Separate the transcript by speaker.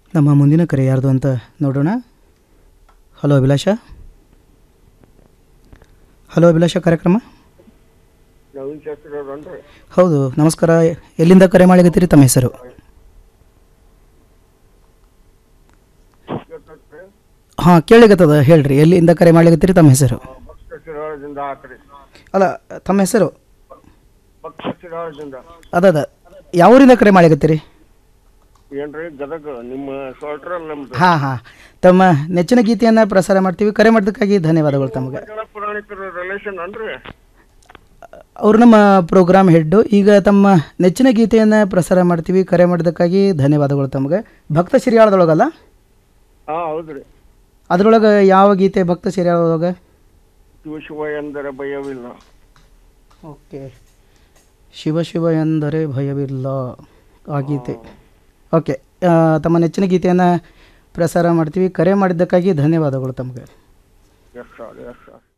Speaker 1: ನಮ್ಮ ಮುಂದಿನ ಕರೆ ಯಾರ್ದು ಅಂತ ನೋಡೋಣ ಹಲೋ ಅಭಿಲಾಷ ಹಲೋ ಅಭಿಲಾಷ ಕಾರ್ಯಕ್ರಮ
Speaker 2: ನವೀನ್ ಶಾಸ್ತ್ರಿ ಅವ್ರನ್ರಿ
Speaker 1: ಹೌದು ನಮಸ್ಕಾರ ಎಲ್ಲಿಂದ ಕರೆ ಮಾಡಲಿಕತ್ತೀರಿ ತಮ್ಮ ಹೆಸರು ಹಾಂ ಕೇಳಿಗತ್ತದ ಹೇಳ್ರಿ ಎಲ್ಲಿಂದ ಕರೆ ಮಾಡ್ಲಿಕತ್ತೀರಿ ತಮ್ಮ ಹೆಸರು
Speaker 2: ಭಕ್ತ ಶಿರಾಳದಿಂದ ಆ ಕಡೆ
Speaker 1: ಅಲ್ಲ ತಮ್ಮ ಹೆಸರು
Speaker 2: ಭಕ್ತ ಶಿರಾಳದಿಂದ
Speaker 1: ಅದದ ಯಾವ ಊರಿಂದ ಕರೆ ಮಾಡ್ಲಿಕತ್ತೀರಿ
Speaker 2: ಏನ್ರಿ ಗದಗ ನಿಮ್ಮ ಸೋಲ್ಟ್ರಲ್ ನಮ್ದು
Speaker 1: ಹಾಂ ಹಾಂ ತಮ್ಮ ನೆಚ್ಚಿನ ಗೀತೆಯನ್ನು ಪ್ರಸಾರ ಮಾಡ್ತೀವಿ ಕರೆ ಮಾಡಿದ್ದಕ್ಕಾಗಿ ಧನ್ಯವಾದಗಳು ತಮಗೆ
Speaker 2: ಜನ ಪುರಾಣಿಕರ ರಿಲೇಷನ್ ಅನ್ರಿ
Speaker 1: ಅವರು ನಮ್ಮ ಪ್ರೋಗ್ರಾಮ್ ಹೆಡ್ಡು ಈಗ ತಮ್ಮ ನೆಚ್ಚಿನ ಗೀತೆಯನ್ನು ಪ್ರಸಾರ ಮಾಡ್ತೀವಿ ಕರೆ ಮಾಡಿದ್ದಕ್ಕಾಗಿ ಧನ್ಯವಾದಗಳು ತಮಗೆ ಭಕ್ತ ಸಿರಿಯಾಳದೊಳಗಲ್ಲ
Speaker 2: ಹಾ ಹೌದ್ರಿ
Speaker 1: ಅದರೊಳಗೆ ಯಾವ ಗೀತೆ ಭಕ್ತ ಸಿರಿಯಾಳದೊಳಗೆ
Speaker 2: ಶಿವ ಶಿವ ಎಂದರೆ ಭಯವಿಲ್ಲ
Speaker 1: ಓಕೆ ಶಿವ ಶಿವ ಎಂದರೆ ಭಯವಿಲ್ಲ ಆ ಗೀತೆ ಓಕೆ ಆ, ತಮ್ಮ ನೆಚ್ಚಿನ ಗೀತೆಯನ್ನು ಪ್ರಸಾರ ಮಾಡ್ತೀವಿ ಕರೆ ಮಾಡಿದ್ದಕ್ಕಾಗಿ ಧನ್ಯವಾದಗಳು ತಮಗೆ
Speaker 2: ಎಸ್ ಸರ್ ಎಸ್ ಸರ್